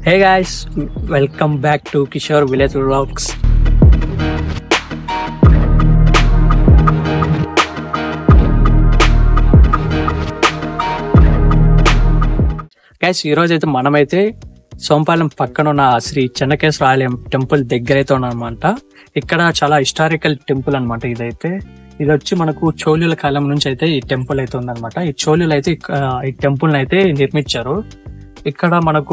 hey guys welcome back to Kishore village vlogs guys ఈ రోజు అయితే మనమైతే సోంపాలెం పక్కన ఉన్న శ్రీ చెన్నకేశ్వర ఆలయం టెంపుల్ దగ్గర అయితే ఉన్నామన్నమాట ఇక్కడ చాలా హిస్టారికల్ టెంపుల్ అన్నమాట ఇదైతే ఇది వచ్చి మనకు చోళుల కాలం నుంచి అయితే ఈ టెంపుల్ అయితే ఉందన్నమాట ఈ చోళులు అయితే ఇక్క- ఈ టెంపుల్ అయితే నిర్మించారు ఇక్కడ మనకు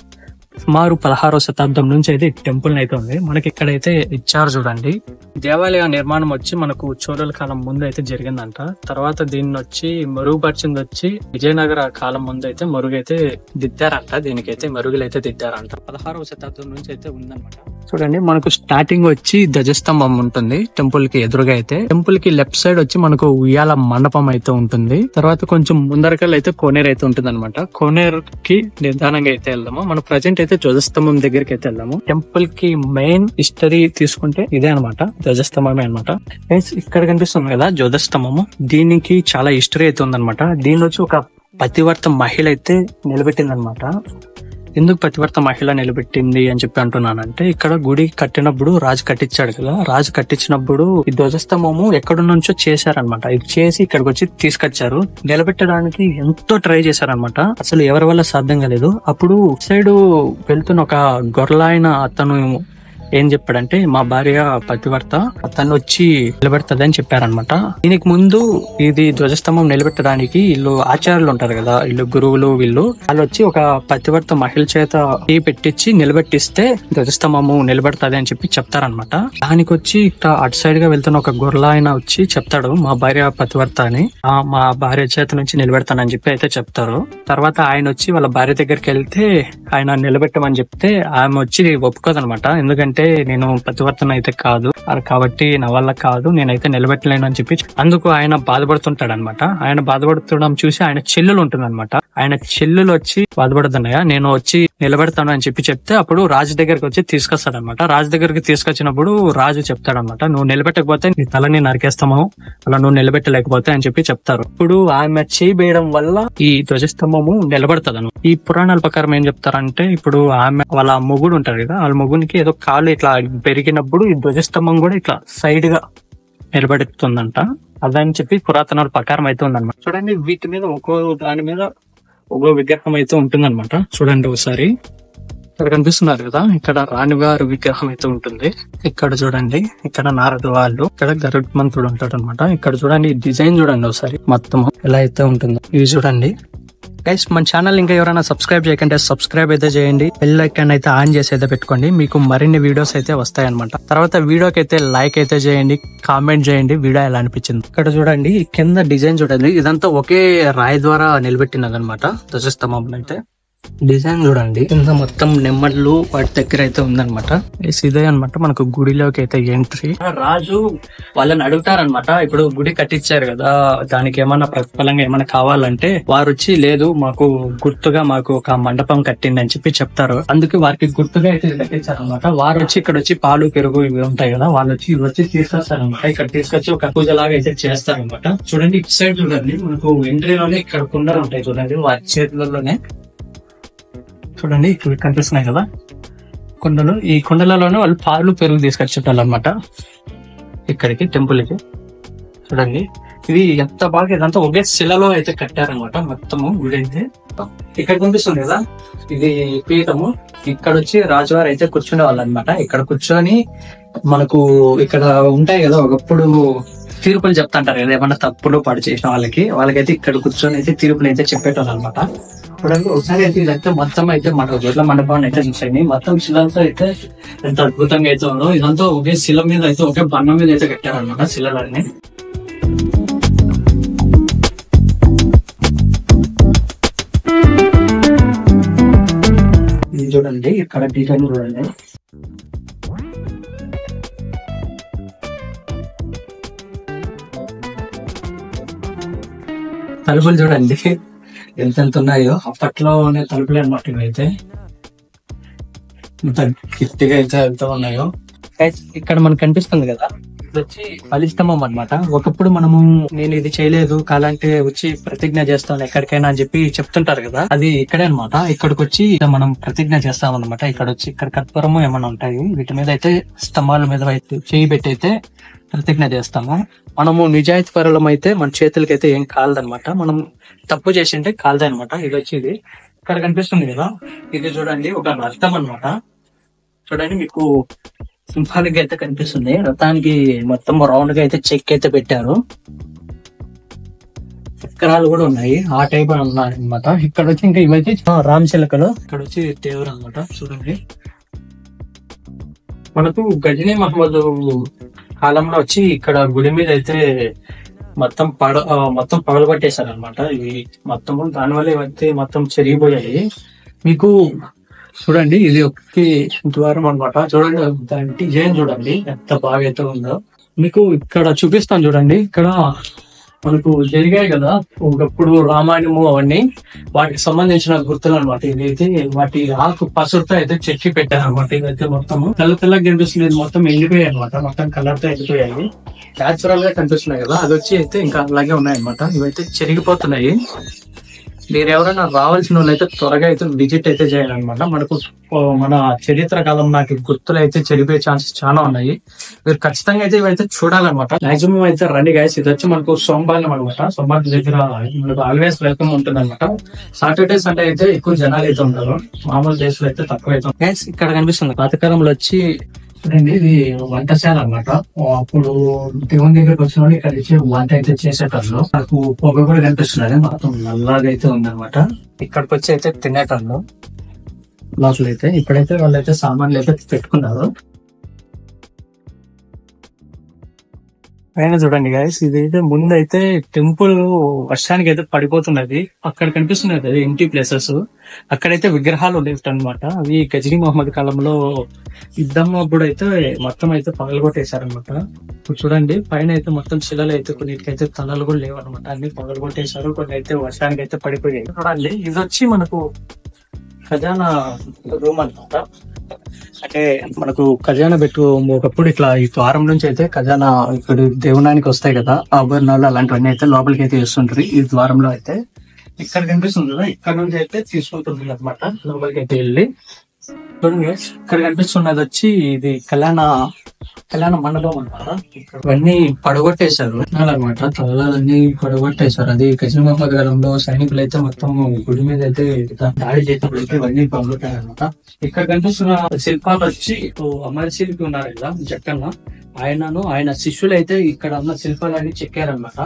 సుమారు పదహారో శతాబ్దం నుంచి అయితే ఈ టెంపుల్ అయితే ఉంది మనకి ఇక్కడైతే ఇచ్చారు చూడండి దేవాలయ నిర్మాణం వచ్చి మనకు చోళుల కాలం ముందు అయితే జరిగిందంట తర్వాత దీన్ని వచ్చి మరుగుపరిచింది వచ్చి విజయనగర కాలం ముందు అయితే మరుగైతే దిద్దారంట దీనికైతే మరుగులు అయితే దిద్దారంట పదహారవ శతాబ్దం నుంచి అయితే ఉందన్నమాట చూడండి మనకు స్టార్టింగ్ వచ్చి ధ్వజస్తంభం ఉంటుంది టెంపుల్ కి ఎదురుగా అయితే టెంపుల్ కి లెఫ్ట్ సైడ్ వచ్చి మనకు ఉయ్యాల మండపం అయితే ఉంటుంది తర్వాత కొంచెం ముందరకల్ అయితే కోనేరు అయితే ఉంటుంది అనమాట కోనేరు కి నిదానంగా అయితే వెళ్దాము మనం ప్రజెంట్ అయితే ధ్వజస్తంభం దగ్గరికి అయితే వెళ్దాము టెంపుల్ కి మెయిన్ హిస్టరీ తీసుకుంటే ఇదే అనమాట ధ్వజస్తంభమే అనమాట ఇక్కడ కనిపిస్తుంది కదా ధ్వజస్తంభము దీనికి చాలా హిస్టరీ అయితే ఉందన్నమాట దీని వచ్చి ఒక పతివర్త మహిళ అయితే నిలబెట్టింది ఎందుకు పతివర్త మహిళ నిలబెట్టింది అని చెప్పి అంటున్నానంటే ఇక్కడ గుడి కట్టినప్పుడు రాజు కట్టించాడు కదా రాజు కట్టించినప్పుడు ఈ ధ్వజస్తంభము ఎక్కడి నుంచో చేశారనమాట ఇది చేసి ఇక్కడికి వచ్చి తీసుకొచ్చారు నిలబెట్టడానికి ఎంతో ట్రై చేశారనమాట అసలు ఎవరి వల్ల సాధ్యం కాలేదు అప్పుడు సైడ్ వెళ్తున్న ఒక గొర్రెలైన అతను ఏం చెప్పాడంటే మా భార్య పతివర్త తను వచ్చి నిలబెడతది అని చెప్పారనమాట దీనికి ముందు ఇది ధ్వజస్తంభం నిలబెట్టడానికి వీళ్ళు ఆచార్యులు ఉంటారు కదా వీళ్ళు గురువులు వీళ్ళు వాళ్ళు వచ్చి ఒక పతివర్త మహిళ చేత ఈ పెట్టించి నిలబెట్టిస్తే ధ్వజస్తంభము నిలబెడతది అని చెప్పి చెప్తారనమాట దానికి వచ్చి ఇట్లా అటు సైడ్ గా వెళ్తున్న ఒక గొర్రెల ఆయన వచ్చి చెప్తాడు మా భార్య పతివర్త అని "ఆ, మా భార్య చేత నుంచి నిలబెడతానని చెప్పి అయితే చెప్తారు తర్వాత ఆయన వచ్చి వాళ్ళ భార్య దగ్గరికి వెళ్తే ఆయన నిలబెట్టమని చెప్తే ఆమె వచ్చి ఒప్పుకోదనమాట ఎందుకంటే నేను పతివర్తన అయితే కాదు అది కాబట్టి నా వల్ల కాదు నేనైతే నిలబెట్టలేను అని చెప్పి అందుకు ఆయన బాధపడుతుంటాడు అనమాట ఆయన బాధపడుతుండడం చూసి ఆయన చెల్లెలు ఉంటుంది ఆయన చెల్లెలు వచ్చి బాధపడుతున్నాయా నేను వచ్చి నిలబెడతాను అని చెప్పి చెప్తే అప్పుడు రాజు దగ్గరికి వచ్చి తీసుకొస్తాడనమాట రాజు దగ్గరికి తీసుకొచ్చినప్పుడు రాజు చెప్తాడనమాట నువ్వు నిలబెట్టకపోతే నీ తలని నరికేస్తాము అలా నువ్వు నిలబెట్టలేకపోతే అని చెప్పి చెప్తారు ఇప్పుడు ఆమె చేయి వేయడం వల్ల ఈ ధ్వజస్తంభము నిలబడతాదను ఈ పురాణాల ప్రకారం ఏం చెప్తారంటే ఇప్పుడు ఆమె వాళ్ళ మొగుడు ఉంటారు కదా వాళ్ళ మొగునికి ఏదో కాలు ఇట్లా పెరిగినప్పుడు ఈ ధ్వజస్తంభం కూడా ఇట్లా సైడ్ గా నిలబెడుతుందంట అదని చెప్పి పురాతనాల ప్రకారం అయితే ఉందన్నమాట చూడండి వీటి మీద ఒక్కో దాని మీద ఒక్కో విగ్రహం అయితే ఉంటుందన్నమాట చూడండి ఒకసారి ఇక్కడ కనిపిస్తున్నారు కదా ఇక్కడ రాణివారి విగ్రహం అయితే ఉంటుంది ఇక్కడ చూడండి ఇక్కడ నారదు వాళ్ళు ఇక్కడ గరుత్మంతుడు ఉంటాడు అనమాట ఇక్కడ చూడండి డిజైన్ చూడండి ఒకసారి మొత్తం ఎలా అయితే ఉంటుందో ఇవి చూడండి గైస్ మన ఛానల్ ఇంకా ఎవరైనా సబ్స్క్రైబ్ చేయకంటే సబ్స్క్రైబ్ అయితే చేయండి బెల్ ఐకాన్ అయితే ఆన్ చేసి అయితే పెట్టుకోండి మీకు మరిన్ని వీడియోస్ అయితే వస్తాయి అనమాట తర్వాత వీడియోకి అయితే లైక్ అయితే చేయండి కామెంట్ చేయండి వీడియో ఎలా అనిపించింది ఇక్కడ చూడండి ఈ కింద డిజైన్ చూడండి ఇదంతా ఒకే రాయి ద్వారా నిలబెట్టినది అనమాట ధ్వజస్తంభం అయితే డిజైన్ చూడండి కింద మొత్తం నెమ్మళ్ళు వాటి దగ్గర అయితే ఉందన్నమాట Yes, ఇదే అన్నమాట మనకు గుడిలోకి అయితే ఎంట్రీ రాజు వాళ్ళని అడుగుతారనమాట ఇప్పుడు గుడి కట్టించారు కదా దానికి ఏమన్నా ప్రతిఫలంగా ఏమైనా కావాలంటే వారు వచ్చి లేదు మాకు గుర్తుగా మాకు ఒక మండపం కట్టింది అని చెప్పి చెప్తారు అందుకే వారికి గుర్తుగా అయితే కట్టించారు అనమాట వారు వచ్చి ఇక్కడ వచ్చి పాలు పెరుగు ఇవి ఉంటాయి కదా వాళ్ళు వచ్చి ఇవి వచ్చి తీసుకొస్తారనమాట ఇక్కడ తీసుకొచ్చి ఒక పూజ లాగా అయితే చేస్తారనమాట చూడండి ఇటు సైడ్ చూడండి మనకు ఎంట్రీలోనే ఇక్కడ కుండలు ఉంటాయి చూడండి వారి చేతులలోనే చూడండి ఇక్కడ కనిపిస్తున్నాయి కదా కుండలు ఈ కుండలలోనే వాళ్ళు పాలు పెరుగు తీసుకొచ్చేటాళ్ళు అనమాట ఇక్కడికి టెంపుల్ కి చూడండి ఇది ఎంత బాగా ఇదంతా ఒకే శిలలో అయితే కట్టారనమాట మొత్తము గుడి అయితే ఇక్కడ కనిపిస్తుంది కదా ఇది పీఠము ఇక్కడ వచ్చి రాజువారు అయితే కూర్చునే వాళ్ళు అనమాట ఇక్కడ కూర్చొని మనకు ఇక్కడ ఉంటాయి కదా ఒకప్పుడు తీర్పులు చెప్తాంటారు కదా ఏమన్నా తప్పులు పాడు చేసిన వాళ్ళకి వాళ్ళకైతే ఇక్కడ కూర్చొని అయితే తీర్పులు అయితే చెప్పేటోళ్ళు అనమాట చూడండి ఒకసారి అయితే ఇదైతే మొత్తం అయితే మన గొడ్ల మండపాన్ని అయితే చూసాయి మొత్తం శిలలతో అయితే ఎంత అద్భుతంగా అయితే ఉందో ఇదంతా ఒకే శిల మీద అయితే ఒకే బండ మీద అయితే కట్టారనమాట శిలలన్నీ ఇది చూడండి ఇక్కడ డిజైన్ చూడండి తలుపులు చూడండి ఎంత ఎంత ఉన్నాయో అప్పట్లోనే తలుపులు అనమాట ఇవైతే ఇంత గట్టిగా అయితే ఎంత ఉన్నాయో Guys, ఇక్కడ మనకు కనిపిస్తుంది కదా ఇది వచ్చి బలిస్తంభం అన్నమాట ఒకప్పుడు మనము నేను ఇది చేయలేదు కాలంటే వచ్చి ప్రతిజ్ఞ చేస్తాను ఎక్కడికైనా అని చెప్పి చెప్తుంటారు కదా అది ఇక్కడే అన్నమాట ఇక్కడికి వచ్చి మనం ప్రతిజ్ఞ చేస్తాం అనమాట ఇక్కడ వచ్చి ఇక్కడ కర్పూరము ఏమైనా ఉంటాయి వీటి మీద అయితే స్తంభాల మీద అయితే చేయి పెట్టి అయితే ప్రతిజ్ఞ చేస్తాము మనము నిజాయితీ పరులం అయితే మన చేతులకి అయితే ఏం కాలదనమాట మనం తప్పు చేసింటే కాలదనమాట ఇది వచ్చి ఇది ఇక్కడ కనిపిస్తుంది కదా ఇది చూడండి ఒక రథం అన్నమాట చూడండి మీకు సింహాలిక్ అయితే కనిపిస్తుంది రథానికి మొత్తం రౌండ్ గా అయితే చెక్ అయితే పెట్టారు చక్రాలు కూడా ఉన్నాయి ఆ టైప్ ఉన్నాయి అనమాట ఇక్కడ వచ్చి ఇంకా ఇవైతే రామ్ చిలకలు ఇక్కడ వచ్చి దేవుడు అనమాట చూడండి మనకు గజనీ మహమ్మద్ కాలంలో వచ్చి ఇక్కడ గుడి మీద అయితే మొత్తం పడ ఆ, మొత్తం పగలగొట్టేశారు అనమాట ఇవి మొత్తం దానివల్ల ఇవైతే మొత్తం చెరిగిపోయాయి మీకు చూడండి ఇది ఒకటి ద్వారం అన్నమాట చూడండి దాని డిజైన్ చూడండి ఎంత బాగా అయితే ఉందో మీకు ఇక్కడ చూపిస్తాను చూడండి ఇక్కడ మనకు జరిగాయి కదా ఒకప్పుడు రామాయణము అవన్నీ వాటికి సంబంధించిన గుర్తులు అనమాట ఇదైతే వాటి ఆకు పసురుతో అయితే చెక్కి పెట్టారు అనమాట ఇదైతే మొత్తం తెల్ల తెల్లగా కనిపిస్తుంది ఇది మొత్తం ఎండిపోయాయి అనమాట మొత్తం కలర్ తో ఎండిపోయాయి న్యాచురల్ గా కనిపిస్తున్నాయి కదా అది వచ్చి అయితే ఇంకా అలాగే ఉన్నాయి అనమాట ఇవైతే చెరిగిపోతున్నాయి మీరు ఎవరైనా రావాల్సిన వాళ్ళు అయితే త్వరగా అయితే విజిట్ అయితే చేయాలన్నమాట మనకు ఓ, మన చరిత్ర కాలం నాకు గుర్తులు అయితే చెడిపోయే ఛాన్సెస్ చాలా ఉన్నాయి మీరు ఖచ్చితంగా అయితే ఇవైతే చూడాలన్నమాట మాక్సిమం అయితే రండి గాయస్ ఇది వచ్చి మనకు సోమవారం అనమాట సోమవారం దగ్గర మనకు ఆల్వేస్ వెల్కమ్ ఉంటుంది అనమాట సాటర్డే సండే అయితే ఎక్కువ జనాలు అయితే ఉంటారు మామూలు డేస్ లో అయితే తక్కువ అయితే గైస్ ఇక్కడ కనిపిస్తుంది పాతకాలంలో వచ్చి చూడండి ఇది వంటశాల అన్నమాట అప్పుడు దేవుని దగ్గరకు వచ్చిన వాళ్ళు ఇక్కడ ఇచ్చి వంట అయితే చేసేటప్పుడు నాకు పొగ కూడా కనిపిస్తున్నది మొత్తం నల్లగా అయితే ఉందన్నమాట ఇక్కడికి వచ్చి అయితే తినేటప్పుడు లోపల అయితే ఇక్కడైతే వాళ్ళైతే సామాన్లు అయితే పెట్టుకున్నారు పైన చూడండి గాయస్ ఇదైతే ముందు అయితే టెంపుల్ వర్షానికి అయితే పడిపోతున్నది అక్కడ కనిపిస్తున్నది అది ఎంటీ ప్లేసెస్ అక్కడైతే విగ్రహాలు ఉండేవి అనమాట అవి గజనీ మహమ్మద్ కాలంలో యుద్ధం అప్పుడు అయితే మొత్తం అయితే పగలగొట్టేశారనమాట ఇప్పుడు చూడండి పైన అయితే మొత్తం శిలలు అయితే కొన్నిటికైతే తలలు కూడా లేవు అనమాట అన్ని పగలగొట్టేశారు కొన్ని అయితే వర్షానికి అయితే పడిపోయాయి చూడండి ఇది వచ్చి మనకు ఖజానా రూమ్ అన్నమాట అంటే మనకు ఖజానా పెట్టు ఒకప్పుడు ఇట్లా ఈ ద్వారం నుంచి అయితే ఖజానా ఇక్కడ దేవునానికి వస్తాయి కదా ఆభరణాలు అలాంటివన్నీ అయితే లోపలికి అయితే వేస్తుంటారు ఈ ద్వారంలో అయితే ఇక్కడ కనిపిస్తుంది కదా ఇక్కడ నుంచి అయితే తీసుకుంటుంది అనమాట లోపలికి అయితే వెళ్ళి చూడండి guys, ఇక్కడ కనిపిస్తున్నది వచ్చి ఇది కళ్యాణ కళ్యాణ మండపం అనమాట ఇవన్నీ పడగొట్టేశారు అనమాట తలలన్నీ పడగొట్టేశారు అది గజని మహమ్మద్ కాలంలో సైనికులు అయితే మొత్తం గుడి మీద అయితే దాడి చేసినప్పుడు అయితే ఇవన్నీ పగలగొట్టారు అనమాట ఇక్కడ కనిపిస్తున్న శిల్పాలు వచ్చి ఓ అమర శిల్పి ఉన్నారు కదా జక్కన్న ఆయనను ఆయన శిష్యులు అయితే ఇక్కడ ఉన్న శిల్పాలన్నీ చెక్కారనమాట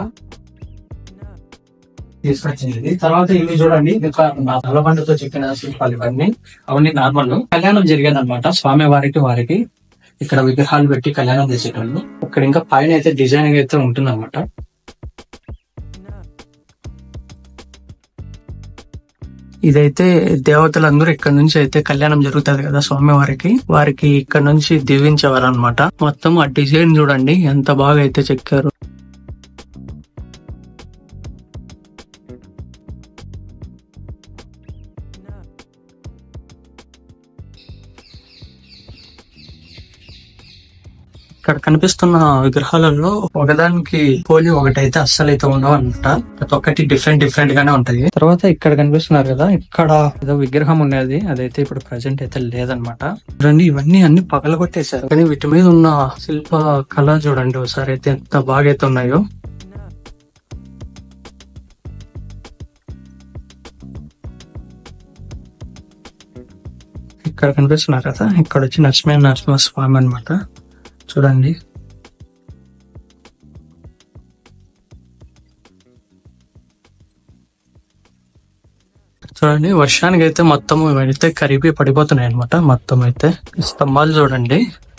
తీసుకొచ్చింది తర్వాత ఇవి చూడండి ఇంకా నా తలబండతో చెక్కిన శిల్పాలు ఇవన్నీ అవన్నీ నార్మల్ కళ్యాణం జరిగేది అనమాట స్వామి వారికి వారికి ఇక్కడ విగ్రహాలు పెట్టి కళ్యాణం చేసేటోళ్ళు ఇక్కడ ఇంకా పైన అయితే డిజైనింగ్ అయితే ఉంటుంది అనమాట ఇదైతే దేవతలందరూ ఇక్కడ నుంచి అయితే కళ్యాణం జరుగుతుంది కదా స్వామి వారికి వారికి ఇక్కడ నుంచి దీవించేవారు అనమాట మొత్తం ఆ డిజైన్ చూడండి ఎంత బాగా అయితే చెక్కారు ఇక్కడ కనిపిస్తున్న విగ్రహాలలో ఒకదానికి పోలి ఒకటైతే అస్సలైతే ఉండవు అనమాట ప్రతి ఒక్కటి డిఫరెంట్ డిఫరెంట్ గానే ఉంటాయి తర్వాత ఇక్కడ కనిపిస్తున్నారు కదా ఇక్కడ ఏదో విగ్రహం ఉన్నది అదైతే ఇప్పుడు ప్రజెంట్ అయితే లేదనమాట చూడండి ఇవన్నీ అన్ని పగలగొట్టేశారు కానీ వీటి మీద ఉన్న శిల్ప కళ చూడండి ఒకసారి అయితే ఎంత బాగా అయితే ఉన్నాయో ఇక్కడ కనిపిస్తున్నారు కదా ఇక్కడ వచ్చి నరసింహ నరసింహ స్వామి అన్నమాట చూడండి చూడండి వర్షానికి అయితే మొత్తం ఇవైతే కరిగి పడిపోతున్నాయి అనమాట మొత్తం అయితే ఈ స్తంభాలు చూడండి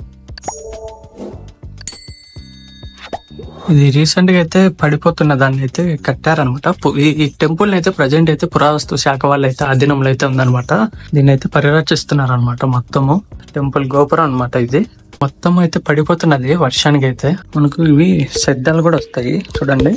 ఇది రీసెంట్ గా అయితే పడిపోతున్న దాన్ని అయితే కట్టారనమాట ఈ టెంపుల్ అయితే ప్రజెంట్ అయితే పురావస్తు శాఖ వాళ్ళు అయితే అధీనంలో అయితే ఉందన్నమాట దీన్ని అయితే పరిరక్షిస్తున్నారు అనమాట మొత్తము టెంపుల్ గోపురం అన్నమాట ఇది మొత్తం అయితే పడిపోతున్నది వర్షానికి అయితే మనకు ఇవి శబ్దాలు కూడా వస్తాయి చూడండి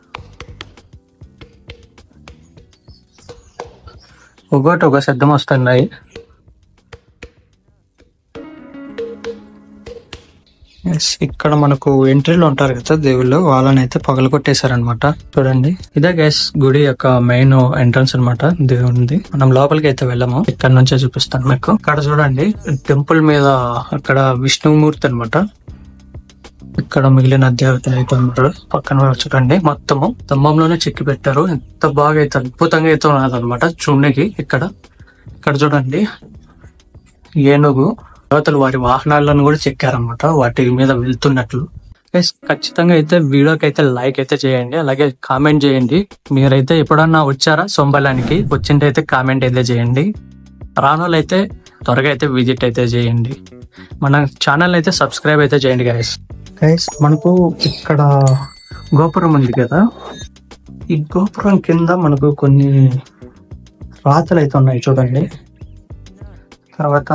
ఒకటి ఒక శబ్దం వస్తున్నాయి Yes, ఇక్కడ మనకు ఎంట్రీలో ఉంటారు కదా దేవుళ్ళు వాళ్ళని అయితే పగలగొట్టేశారనమాట చూడండి ఇదే గైస్ గుడి యొక్క మెయిన్ ఎంట్రన్స్ అన్నమాట దేవునిది మనం లోపలికి అయితే వెళ్ళాము ఇక్కడ నుంచే చూపిస్తాను మీకు ఇక్కడ చూడండి టెంపుల్ మీద అక్కడ విష్ణుమూర్తి అన్నమాట ఇక్కడ మిగిలిన దేవతలు అయితే ఉంటారు పక్కన చూడండి మొత్తము స్తంభంలోనే చెక్కి పెట్టారు ఎంత బాగా అయితే అద్భుతంగా అయితే ఉన్నది అనమాట చూడనికి ఇక్కడ ఇక్కడ చూడండి ఏనుగు దేవతలు వారి వాహనాలను కూడా చెక్కారనమాట వాటి మీద వెళ్తున్నట్లు Guys, ఖచ్చితంగా అయితే వీడియోకి అయితే లైక్ అయితే చేయండి అలాగే కామెంట్ చేయండి మీరైతే ఎప్పుడన్నా వచ్చారా సోంబలానికి వచ్చింటే అయితే కామెంట్ అయితే చేయండి రానోళ్ళు అయితే త్వరగా అయితే విజిట్ అయితే చేయండి మన ఛానల్ అయితే సబ్స్క్రైబ్ అయితే చేయండి గైస్ గైస్ మనకు ఇక్కడ గోపురం ఉంది కదా ఈ గోపురం కింద మనకు కొన్ని రాతలు అయితే ఉన్నాయి చూడండి తర్వాత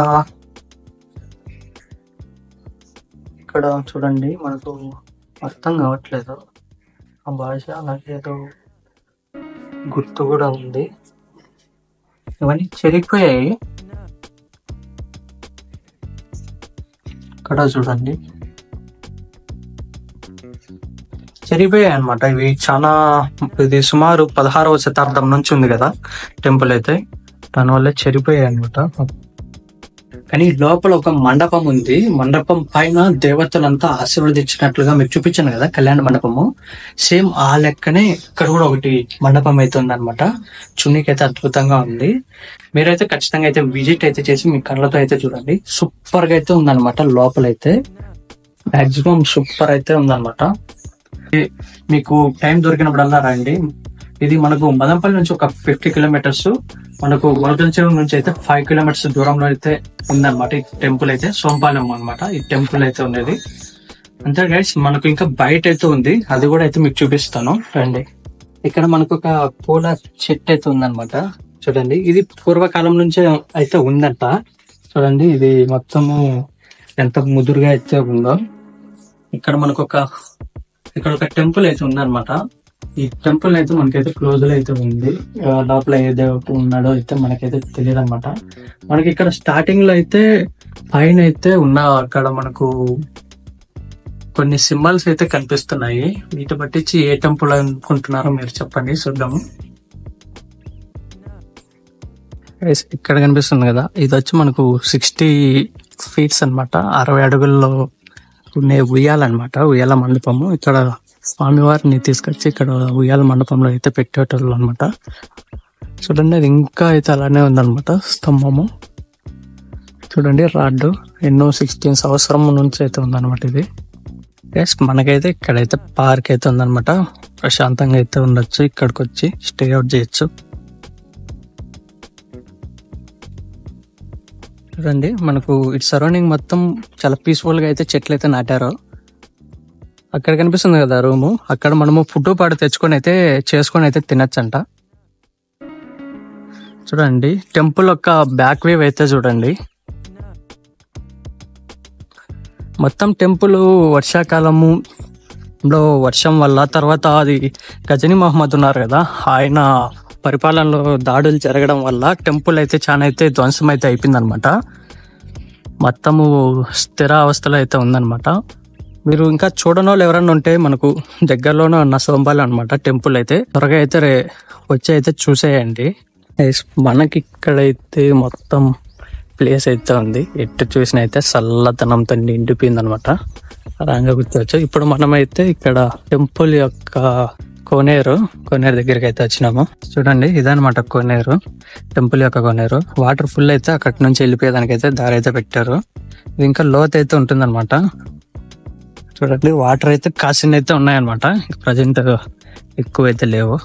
ఇక్కడ చూడండి మనకు అర్థం కావట్లేదు ఆ భాష అలాగే ఏదో గుర్తు కూడా ఉంది ఇవన్నీ చెరిగిపోయాయి ఇక్కడ చూడండి చెరిగిపోయాయి అనమాట ఇవి చాలా ఇది సుమారు పదహారవ శతాబ్దం నుంచి ఉంది కదా టెంపుల్ అయితే దానివల్ల చెరిపోయాయి అనమాట కానీ లోపల ఒక మండపం ఉంది మండపం పైన దేవతలంతా ఆశీర్వదించినట్లుగా మీకు చూపించాను కదా కళ్యాణ మండపము సేమ్ ఆ లెక్కనే ఇక్కడ కూడా ఒకటి మండపం అయితే ఉంది అనమాట చున్నీకి అయితే అద్భుతంగా ఉంది మీరైతే ఖచ్చితంగా అయితే విజిట్ అయితే చేసి మీ కళ్ళతో అయితే చూడండి సూపర్ గా అయితే ఉందన్నమాట లోపలైతే మాక్సిమం సూపర్ అయితే ఉందన్నమాట ఈ- మీకు టైం దొరికినప్పుడల్లా రండి ఇది మనకు మదంపల్లి నుంచి ఒక ఫిఫ్టీ కిలోమీటర్స్ మనకు వరదల చెరువు నుంచి అయితే ఫైవ్ కిలోమీటర్స్ దూరంలో అయితే ఉందన్నమాట ఈ టెంపుల్ అయితే సోంపాలెం అన్నమాట ఈ టెంపుల్ అయితే ఉండేది అంతే గైస్ మనకు ఇంకా బయట అయితే ఉంది అది కూడా అయితే మీకు చూపిస్తాను రండి ఇక్కడ మనకు ఒక పూల చెట్టు అయితే ఉందన్నమాట చూడండి ఇది పూర్వకాలం నుంచి అయితే ఉందంట చూడండి ఇది మొత్తము ఎంత ముదురుగా అయితే ఉందో ఇక్కడ మనకు ఒక ఇక్కడ ఒక టెంపుల్ అయితే ఉందన్నమాట ఈ టెంపుల్ అయితే మనకైతే క్లోజ్ లో అయితే ఉంది ఆ, లోపల ఏ దేవుడు ఉన్నాడో అయితే మనకైతే తెలియదు అనమాట మనకి ఇక్కడ స్టార్టింగ్ లో అయితే పైన అయితే ఉన్న అక్కడ మనకు కొన్ని సింబల్స్ అయితే కనిపిస్తున్నాయి వీటి బట్టించి ఏ టెంపుల్ అనుకుంటున్నారో మీరు చెప్పండి చూద్దాము Guys, ఇక్కడ కనిపిస్తుంది కదా ఇది వచ్చి మనకు సిక్స్టీ ఫీట్స్ అన్నమాట అరవై అడుగుల్లో ఉండే ఉయ్యాలన్నమాట ఉయ్యాల మండపము ఇక్కడ స్వామివారిని తీసుకొచ్చి ఇక్కడ ఉయ్యాల మండపంలో అయితే పెట్టేటోళ్ళు అనమాట చూడండి అది ఇంకా అయితే అలానే ఉందన్నమాట స్తంభము చూడండి రాడ్డు ఎన్నో సిక్స్టీన్ సంవత్సరం నుంచి అయితే ఉందన్నమాట ఇది ఎస్ మనకైతే ఇక్కడైతే పార్క్ అయితే ఉందన్నమాట ప్రశాంతంగా అయితే ఉండొచ్చు ఇక్కడికి వచ్చి స్టే అవుట్ చేయొచ్చు చూడండి మనకు ఇటు సరౌండింగ్ మొత్తం చాలా పీస్ఫుల్ గా అయితే చెట్లు అయితే నాటారు అక్కడ కనిపిస్తుంది కదా రూము అక్కడ మనము ఫుడ్ పాడు తెచ్చుకొని అయితే చేసుకొని అయితే తినచ్చంట చూడండి టెంపుల్ యొక్క బ్యాక్ వేవ్ అయితే చూడండి మొత్తం టెంపుల్ వర్షాకాలము లో వర్షం వల్ల తర్వాత అది గజనీ మహమ్మద్ ఉన్నారు కదా ఆయన పరిపాలనలో దాడులు జరగడం వల్ల టెంపుల్ అయితే చాలా అయితే ధ్వంసం అయితే అయిపోయింది అనమాట మొత్తము స్థిర అవస్థలో అయితే ఉందన్నమాట మీరు ఇంకా చూడని వాళ్ళు ఎవరన్నా ఉంటే మనకు దగ్గరలోనే ఉన్న సోంబాలి అనమాట టెంపుల్ అయితే త్వరగా అయితే రే వచ్చి అయితే చూసేయండి Guys, మనకి ఇక్కడైతే మొత్తం ప్లేస్ అయితే ఉంది ఎటు చూసిన అయితే చల్లదనంతో నిండిపోయింది అనమాట రంగా గుర్తొచ్చు ఇప్పుడు మనమైతే ఇక్కడ టెంపుల్ యొక్క కోనేరు కోనేరు దగ్గరికి అయితే వచ్చినాము చూడండి ఇదనమాట కోనేరు టెంపుల్ యొక్క కోనేరు వాటర్ ఫుల్ అయితే అక్కడి నుంచి వెళ్ళిపోయేదానికి అయితే దారి అయితే పెట్టారు ఇది ఇంకా లోత్ అయితే ఉంటుందన్నమాట చూడండి వాటర్ అయితే కాసిన అయితే ఉన్నాయన్నమాట ప్రజెంట్ ఎక్కువ అయితే లేవు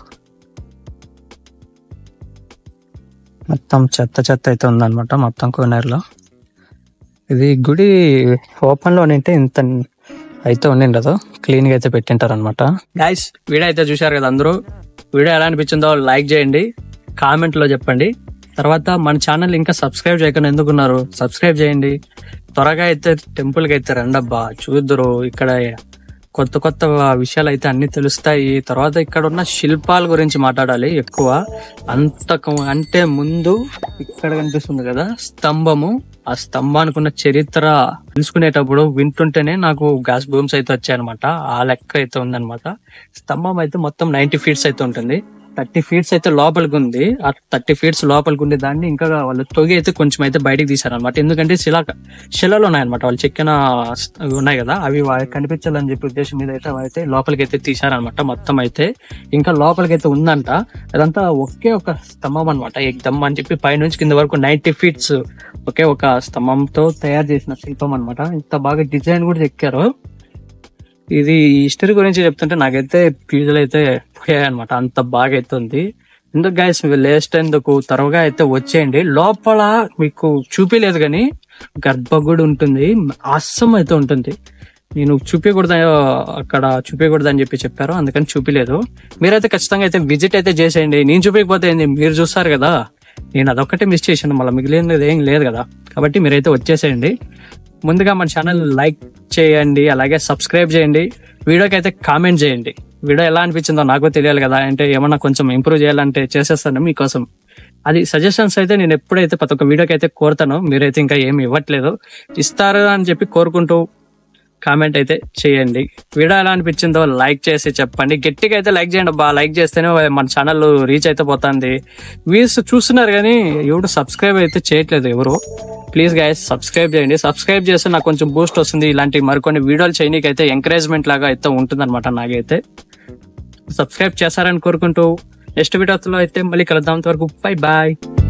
మొత్తం చెత్త చెత్త అయితే ఉందన్నమాట మొత్తం కోనేరులో ఇది గుడి ఓపెన్ లో ఉంటే ఇంత అయితే ఉండిండదు క్లీన్ గా అయితే పెట్టింటారు అనమాట గైస్ వీడియో అయితే చూశారు కదా అందరూ వీడియో ఎలా అనిపించిందో లైక్ చేయండి కామెంట్ లో చెప్పండి తర్వాత మన ఛానల్ ఇంకా సబ్స్క్రైబ్ చేయకుండా ఎందుకున్నారు సబ్స్క్రైబ్ చేయండి త్వరగా అయితే టెంపుల్ కి అయితే రండబ్బా చూద్దరు ఇక్కడ కొత్త కొత్త విషయాలు అయితే అన్ని తెలుస్తాయి తర్వాత ఇక్కడ ఉన్న శిల్పాల గురించి మాట్లాడాలి ఎక్కువ అంతకు అంటే ముందు ఇక్కడ కనిపిస్తుంది కదా స్తంభము ఆ స్తంభానికి ఉన్న చరిత్ర తెలుసుకునేటప్పుడు వింటుంటేనే నాకు గ్యాస్ బూమ్స్ అయితే వచ్చాయన్నమాట ఆ లెక్క అయితే ఉందన్నమాట స్తంభం అయితే మొత్తం నైన్టీ ఫీట్స్ అయితే ఉంటుంది థర్టీ ఫీట్స్ అయితే లోపలికి ఉంది ఆ థర్టీ ఫీట్స్ లోపలికి ఉండే దాన్ని ఇంకా వాళ్ళు తొగి అయితే కొంచెం అయితే బయటికి తీశారనమాట ఎందుకంటే శిలా శిలలు ఉన్నాయన్నమాట వాళ్ళు చెక్కిన స్- అవి ఉన్నాయి కదా అవి వా- కనిపించాలని చెప్పి ఉద్దేశం మీద అయితే అవి అయితే లోపలికి అయితే తీశారనమాట మొత్తం అయితే ఇంకా లోపలికి అయితే ఉందంట అదంతా ఒకే ఒక స్తంభం అనమాట ఎగ్దమ్ అని చెప్పి పైనుంచి కింద వరకు నైన్టీ ఫీట్స్ ఒకే ఒక స్తంభంతో తయారు చేసిన శిల్పం అన్నమాట ఇంత బాగా డిజైన్ కూడా చెక్కారు ఇది హిస్టరీ గురించి చెప్తుంటే నాకైతే ఫీజులు అయితే పోయాయి అనమాట అంత బాగా అయితే ఉంది ఎందుకు గైస్ లేస్ట్ ఎందుకు త్వరగా అయితే వచ్చేయండి లోపల మీకు చూపించలేదు కానీ గర్భగుడి ఉంటుంది అస్సం అయితే ఉంటుంది నేను చూపించకూడదు అక్కడ చూపించకూడదు అని చెప్పి చెప్పారు అందుకని చూపించలేదు మీరైతే ఖచ్చితంగా అయితే విజిట్ అయితే చేసేయండి నేను చూపించకపోతే ఏంది మీరు చూస్తారు కదా నేను అదొక్కటే మిస్ చేశాను మళ్ళీ మిగిలినది ఏం లేదు కదా కాబట్టి మీరైతే వచ్చేసేయండి ముందుగా మన ఛానల్ లైక్ చేయండి అలాగే సబ్స్క్రైబ్ చేయండి వీడియోకి అయితే కామెంట్ చేయండి వీడియో ఎలా అనిపించిందో నాకు తెలియాలి కదా అంటే ఏమన్నా కొంచెం ఇంప్రూవ్ చేయాలంటే చేసేస్తాను మీకోసం అది సజెషన్స్ అయితే నేను ఎప్పుడైతే ప్రతి ఒక్క వీడియోకి అయితే కోరుతానో మీరైతే ఇంకా ఏమి ఇవ్వట్లేదు ఇస్తారు అని చెప్పి కోరుకుంటూ కామెంట్ అయితే చేయండి వీడియో ఎలా అనిపించిందో లైక్ చేసి చెప్పండి గట్టిగా అయితే లైక్ చేయండి బా లైక్ చేస్తేనే మన ఛానల్ రీచ్ అయితే పోతుంది వ్యూస్ చూస్తున్నారు కానీ ఎవడు సబ్స్క్రైబ్ అయితే చేయట్లేదు ఎవరు ప్లీజ్ గైస్ సబ్స్క్రైబ్ చేయండి సబ్స్క్రైబ్ చేస్తే నాకు కొంచెం బూస్ట్ వస్తుంది ఇలాంటి మరికొన్ని వీడియోలు చేయనీకి అయితే ఎంకరేజ్మెంట్ లాగా అయితే ఉంటుంది అనమాట నాకైతే సబ్స్క్రైబ్ చేస్తారని కోరుకుంటూ నెక్స్ట్ వీడియోలో అయితే మళ్ళీ కలుద్దాం అంతవరకు బై బాయ్